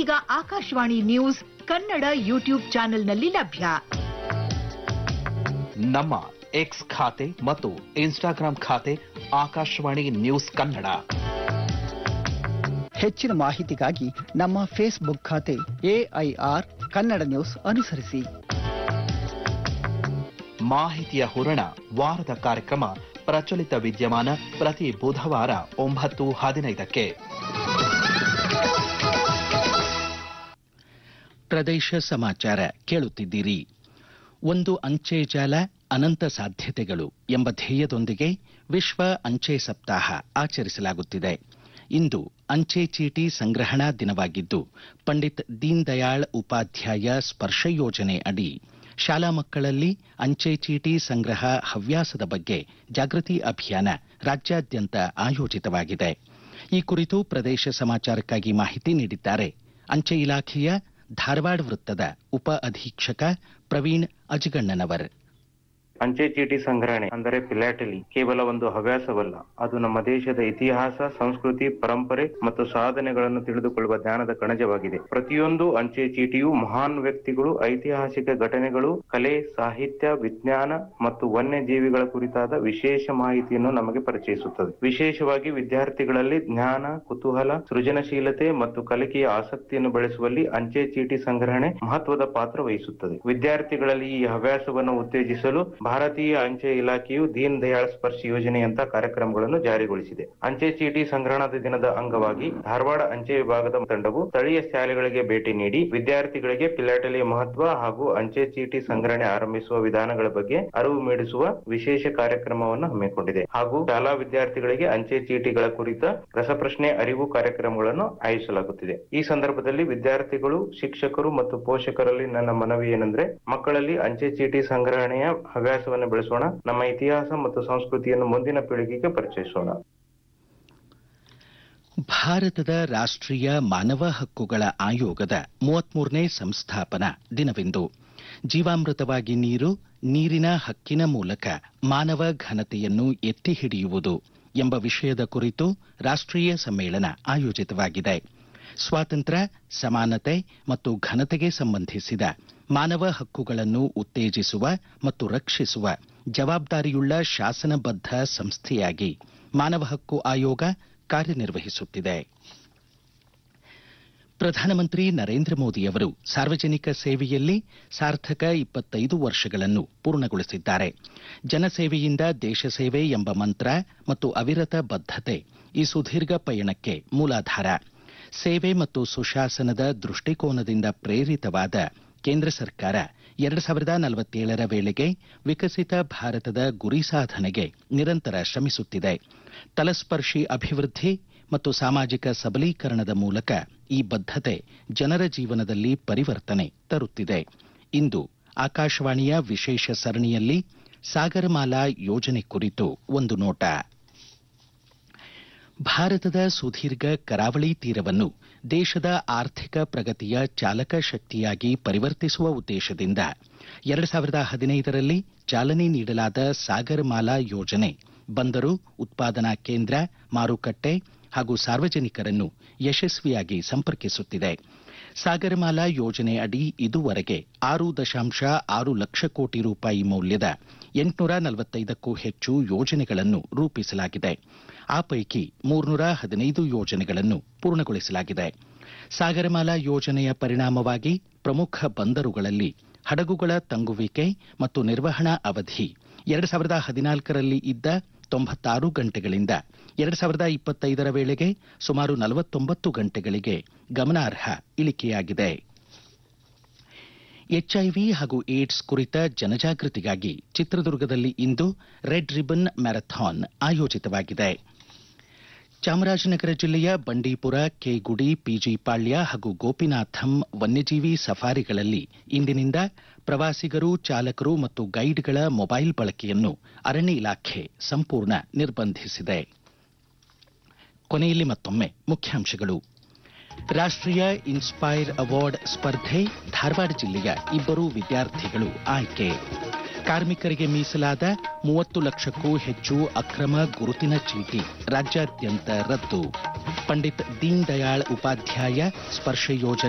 ಈಗ Akashvani news Kannada YouTube ಚಾನೆಲ್ನಲ್ಲಿ ಲಭ್ಯ ನಮ್ಮ ಎಕ್ಸ್ ಖಾತೆ ಮತ್ತು ಇನ್ಸ್ಟಾಗ್ರಾಂ ಖಾತೆ ಆಕಾಶವಾಣಿ ನ್ಯೂಸ್ ಕನ್ನಡ ಹೆಚ್ಚಿನ ಮಾಹಿತಿಗಾಗಿ ನಮ್ಮ ಫೇಸ್ಬುಕ್ ಖಾತೆ ಎಐಆರ್ ಕನ್ನಡ ನ್ಯೂಸ್ ಅನುಸರಿಸಿ ಮಾಹಿತಿಯ ಹೂರಣ ವಾರದ ಕಾರ್ಯಕ್ರಮ ಪ್ರಚಲಿತ ವಿದ್ಯಮಾನ ಪ್ರತಿ ಬುಧವಾರ ಒಂಬತ್ತು ಹದಿನೈದಕ್ಕೆ ಪ್ರದೇಶ ಸಮಾಚಾರ ಕೇಳುತ್ತಿದ್ದೀರಿ ಒಂದು ಅಂಚೆ ಜಾಲ ಅನಂತ ಸಾಧ್ಯತೆಗಳು ಎಂಬ ಧ್ಯೇಯದೊಂದಿಗೆ ವಿಶ್ವ ಅಂಚೆ ಸಪ್ತಾಹ ಆಚರಿಸಲಾಗುತ್ತಿದೆ ಇಂದು ಅಂಚೆ ಚೀಟಿ ಸಂಗ್ರಹಣಾ ದಿನವಾಗಿದ್ದು ಪಂಡಿತ್ ದೀನ್ ದಯಾಳ್ ಉಪಾಧ್ಯಾಯ ಸ್ಪರ್ಶ ಯೋಜನೆ ಅಡಿ ಶಾಲಾ ಮಕ್ಕಳಲ್ಲಿ ಅಂಚೆ ಚೀಟಿ ಸಂಗ್ರಹ ಹವ್ಯಾಸದ ಬಗ್ಗೆ ಜಾಗೃತಿ ಅಭಿಯಾನ ರಾಜ್ಯಾದ್ಯಂತ ಆಯೋಜಿತವಾಗಿದೆ ಈ ಕುರಿತು ಪ್ರದೇಶ ಸಮಾಚಾರಕ್ಕಾಗಿ ಮಾಹಿತಿ ನೀಡಿದ್ದಾರೆ ಅಂಚೆ ಇಲಾಖೆಯ ಧಾರವಾಡ ವೃತ್ತದ ಉಪ ಅಧೀಕ್ಷಕ ಪ್ರವೀಣ್ ಅಜಗಣ್ಣನವರ್ ಅಂಚೆ ಚೀಟಿ ಸಂಗ್ರಹಣೆ ಅಂದರೆ ಪಿಲಾಟಲಿ ಕೇವಲ ಒಂದು ಹವ್ಯಾಸವಲ್ಲ ಅದು ನಮ್ಮ ದೇಶದ ಇತಿಹಾಸ ಸಂಸ್ಕೃತಿ ಪರಂಪರೆ ಮತ್ತು ಸಾಧನೆಗಳನ್ನು ತಿಳಿದುಕೊಳ್ಳುವ ಜ್ಞಾನದ ಕಣಜವಾಗಿದೆ ಪ್ರತಿಯೊಂದು ಅಂಚೆ ಚೀಟಿಯು ಮಹಾನ್ ವ್ಯಕ್ತಿಗಳು ಐತಿಹಾಸಿಕ ಘಟನೆಗಳು ಕಲೆ ಸಾಹಿತ್ಯ ವಿಜ್ಞಾನ ಮತ್ತು ವನ್ಯಜೀವಿಗಳ ಕುರಿತಾದ ವಿಶೇಷ ಮಾಹಿತಿಯನ್ನು ನಮಗೆ ಪರಿಚಯಿಸುತ್ತದೆ ವಿಶೇಷವಾಗಿ ವಿದ್ಯಾರ್ಥಿಗಳಲ್ಲಿ ಜ್ಞಾನ ಕುತೂಹಲ ಸೃಜನಶೀಲತೆ ಮತ್ತು ಕಲಿಕೆಯ ಆಸಕ್ತಿಯನ್ನು ಬೆಳೆಸುವಲ್ಲಿ ಅಂಚೆ ಚೀಟಿ ಸಂಗ್ರಹಣೆ ಮಹತ್ವದ ಪಾತ್ರ ವಹಿಸುತ್ತದೆ ವಿದ್ಯಾರ್ಥಿಗಳಲ್ಲಿ ಈ ಹವ್ಯಾಸವನ್ನು ಉತ್ತೇಜಿಸಲು ಭಾರತೀಯ ಅಂಚೆ ಇಲಾಖೆಯು ದೀನ್ ದಯಾಳ್ ಸ್ಪರ್ಶ ಯೋಜನೆಯಂತ ಕಾರ್ಯಕ್ರಮಗಳನ್ನು ಜಾರಿಗೊಳಿಸಿದೆ ಅಂಚೆ ಚೀಟಿ ಸಂಗ್ರಹಣದ ದಿನದ ಅಂಗವಾಗಿ ಧಾರವಾಡ ಅಂಚೆ ವಿಭಾಗದ ತಂಡವು ಸ್ಥಳೀಯ ಶಾಲೆಗಳಿಗೆ ಭೇಟಿ ನೀಡಿ ವಿದ್ಯಾರ್ಥಿಗಳಿಗೆ ಪಿಲಾಟಲಿಯ ಮಹತ್ವ ಹಾಗೂ ಅಂಚೆ ಚೀಟಿ ಸಂಗ್ರಹಣೆ ಆರಂಭಿಸುವ ವಿಧಾನಗಳ ಬಗ್ಗೆ ಅರಿವು ಮೂಡಿಸುವ ವಿಶೇಷ ಕಾರ್ಯಕ್ರಮವನ್ನು ಹಮ್ಮಿಕೊಂಡಿದೆ ಹಾಗೂ ಶಾಲಾ ವಿದ್ಯಾರ್ಥಿಗಳಿಗೆ ಅಂಚೆ ಚೀಟಿಗಳ ಕುರಿತ ರಸಪ್ರಶ್ನೆ ಅರಿವು ಕಾರ್ಯಕ್ರಮಗಳನ್ನು ಆಯೋಜಿಸಲಾಗುತ್ತಿದೆ ಈ ಸಂದರ್ಭದಲ್ಲಿ ವಿದ್ಯಾರ್ಥಿಗಳು ಶಿಕ್ಷಕರು ಮತ್ತು ಪೋಷಕರಲ್ಲಿ ನನ್ನ ಮನವಿ ಏನೆಂದ್ರೆ ಮಕ್ಕಳಲ್ಲಿ ಅಂಚೆ ಚೀಟಿ ಸಂಗ್ರಹಣೆಯ ಹವ್ಯಾಸವನ್ನು ಬೆಳೆಸೋಣ ನಮ್ಮ ಇತಿಹಾಸ ಮತ್ತು ಸಂಸ್ಕೃತಿಯನ್ನು ಮುಂದಿನ ಪೀಳಿಗೆಗೆ ಪರಿಚಯಿಸೋಣ ಭಾರತದ ರಾಷ್ಟ್ರೀಯ ಮಾನವ ಹಕ್ಕುಗಳ ಆಯೋಗದ ಮೂವತ್ಮೂರನೇ ಸಂಸ್ಥಾಪನಾ ದಿನವಿಂದು ಜೀವಾಮೃತವಾಗಿ ನೀರು ನೀರಿನ ಹಕ್ಕಿನ ಮೂಲಕ ಮಾನವ ಘನತೆಯನ್ನು ಎತ್ತಿ ಹಿಡಿಯುವುದು ಎಂಬ ವಿಷಯದ ಕುರಿತು ರಾಷ್ಟ್ರೀಯ ಸಮ್ಮೇಳನ ಆಯೋಜಿತವಾಗಿದೆ ಸ್ವಾತಂತ್ರ್ಯ ಸಮಾನತೆ ಮತ್ತು ಘನತೆಗೆ ಸಂಬಂಧಿಸಿದ ಮಾನವ ಹಕ್ಕುಗಳನ್ನು ಉತ್ತೇಜಿಸುವ ಮತ್ತು ರಕ್ಷಿಸುವ ಜವಾಬ್ದಾರಿಯುಳ್ಳ ಶಾಸನಬದ್ಧ ಸಂಸ್ಥೆಯಾಗಿ ಮಾನವ ಹಕ್ಕು ಆಯೋಗ ಕಾರ್ಯನಿರ್ವಹಿಸುತ್ತಿದೆ ಪ್ರಧಾನಮಂತ್ರಿ ನರೇಂದ್ರ ಮೋದಿಯವರು ಸಾರ್ವಜನಿಕ ಸೇವೆಯಲ್ಲಿ ಸಾರ್ಥಕ ಇಪ್ಪತ್ತೈದು ವರ್ಷಗಳನ್ನು ಪೂರ್ಣಗೊಳಿಸಿದ್ದಾರೆ ಜನಸೇವೆಯಿಂದ ದೇಶ ಸೇವೆ ಎಂಬ ಮಂತ್ರ ಮತ್ತು ಅವಿರತ ಬದ್ಧತೆ ಈ ಸುದೀರ್ಘ ಪಯಣಕ್ಕೆ ಮೂಲಾಧಾರ ಸೇವೆ ಮತ್ತು ಸುಶಾಸನದ ದೃಷ್ಟಿಕೋನದಿಂದ ಪ್ರೇರಿತವಾದ ಕೇಂದ್ರ ಸರ್ಕಾರ ಎರಡು ಸಾವಿರದ ನಲವತ್ತೇಳರ ವೇಳೆಗೆ ವಿಕಸಿತ ಭಾರತದ ಗುರಿ ಸಾಧನೆಗೆ ನಿರಂತರ ಶ್ರಮಿಸುತ್ತಿದೆ ತಲಸ್ಪರ್ಶಿ ಅಭಿವೃದ್ಧಿ ಮತ್ತು ಸಾಮಾಜಿಕ ಸಬಲೀಕರಣದ ಮೂಲಕ ಈ ಬದ್ಧತೆ ಜನರ ಜೀವನದಲ್ಲಿ ಪರಿವರ್ತನೆ ತರುತ್ತಿದೆ ಇಂದು ಆಕಾಶವಾಣಿಯ ವಿಶೇಷ ಸರಣಿಯಲ್ಲಿ ಸಾಗರಮಾಲಾ ಯೋಜನೆ ಕುರಿತು ಒಂದು ನೋಟ ಭಾರತದ ಸುದೀರ್ಘ ಕರಾವಳಿ ತೀರವನ್ನು ದೇಶದ ಆರ್ಥಿಕ ಪ್ರಗತಿಯ ಚಾಲಕ ಶಕ್ತಿಯಾಗಿ ಪರಿವರ್ತಿಸುವ ಉದ್ದೇಶದಿಂದ ಎರಡು ಸಾವಿರದ ಹದಿನೈದರಲ್ಲಿ ಚಾಲನೆ ನೀಡಲಾದ ಸಾಗರಮಾಲಾ ಯೋಜನೆ ಬಂದರು ಉತ್ಪಾದನಾ ಕೇಂದ್ರ ಮಾರುಕಟ್ಟೆ ಹಾಗೂ ಸಾರ್ವಜನಿಕರನ್ನು ಯಶಸ್ವಿಯಾಗಿ ಸಂಪರ್ಕಿಸುತ್ತಿದೆ ಸಾಗರಮಾಲಾ ಯೋಜನೆ ಅಡಿ ಇದುವರೆಗೆ ಆರು ದಶಾಂಶ ಆರು ಲಕ್ಷ ಕೋಟಿ ರೂಪಾಯಿ ಮೌಲ್ಯದ ಎಂಟುನೂರ ನಲವತ್ತೈದಕ್ಕೂ ಹೆಚ್ಚು ಯೋಜನೆಗಳನ್ನು ರೂಪಿಸಲಾಗಿದೆ ಆ ಪೈಕಿ ಮೂರ್ನೂರ ಹದಿನೈದು ಯೋಜನೆಗಳನ್ನು ಪೂರ್ಣಗೊಳಿಸಲಾಗಿದೆ ಸಾಗರಮಾಲಾ ಯೋಜನೆಯ ಪರಿಣಾಮವಾಗಿ ಪ್ರಮುಖ ಬಂದರುಗಳಲ್ಲಿ ಹಡಗುಗಳ ತಂಗುವಿಕೆ ಮತ್ತು ನಿರ್ವಹಣಾ ಅವಧಿ ಎರಡು ಸಾವಿರದ ಹದಿನಾಲ್ಕರಲ್ಲಿ ಇದ್ದ ತೊಂಬತ್ತಾರು ಗಂಟೆಗಳಿಂದ ಎರಡು ಸಾವಿರದ ಇಪ್ಪತ್ತೈದರ ವೇಳೆಗೆ ಸುಮಾರು ನಲವತ್ತೊಂಬತ್ತು ಗಂಟೆಗಳಿಗೆ ಗಮನಾರ್ಹ ಇಳಿಕೆಯಾಗಿದೆ ಎಚ್ಐವಿ ಹಾಗೂ ಏಡ್ಸ್ ಕುರಿತ ಜನಜಾಗೃತಿಗಾಗಿ ಚಿತ್ರದುರ್ಗದಲ್ಲಿ ಇಂದು ರೆಡ್ ರಿಬನ್ ಮ್ಯಾರಥಾನ್ ಆಯೋಜಿತವಾಗಿದೆ ಚಾಮರಾಜನಗರ ಜಿಲ್ಲೆಯ ಬಂಡೀಪುರ ಕೆಗುಡಿ ಪಿಜಿಪಾಳ್ಯ ಹಾಗೂ ಗೋಪಿನಾಥಂ ವನ್ಯಜೀವಿ ಸಫಾರಿಗಳಲ್ಲಿ ಇಂದಿನಿಂದ ಪ್ರವಾಸಿಗರು ಚಾಲಕರು ಮತ್ತು ಗೈಡ್ಗಳ ಮೊಬೈಲ್ ಬಳಕೆಯನ್ನು ಅರಣ್ಯ ಇಲಾಖೆ ಸಂಪೂರ್ಣ ನಿರ್ಬಂಧಿಸಿದೆ ಕೊನೆಯಲ್ಲಿ ಮತ್ತೊಮ್ಮೆ ಮುಖ್ಯಾಂಶಗಳು ರಾಷ್ಟ್ರೀಯ ಇನ್ಸ್ಪೈರ್ ಅವಾರ್ಡ್ ಸ್ಪರ್ಧೆ ಧಾರವಾಡ ಜಿಲ್ಲೆಯ ಇಬ್ಬರು ವಿದ್ಯಾರ್ಥಿಗಳು ಆಯ್ಕೆ ಕಾರ್ಮಿಕರಿಗೆ ಮೀಸಲಾದ ಮೂವತ್ತು ಲಕ್ಷಕ್ಕೂ ಹೆಚ್ಚು ಅಕ್ರಮ ಗುರುತಿನ ಚೀಟಿ ರಾಜ್ಯಾದ್ಯಂತ ರದ್ದು ಪಂಡಿತ್ ದೀನ್ ದಯಾಳ್ ಉಪಾಧ್ಯಾಯ ಸ್ಪರ್ಶ ಯೋಜನೆ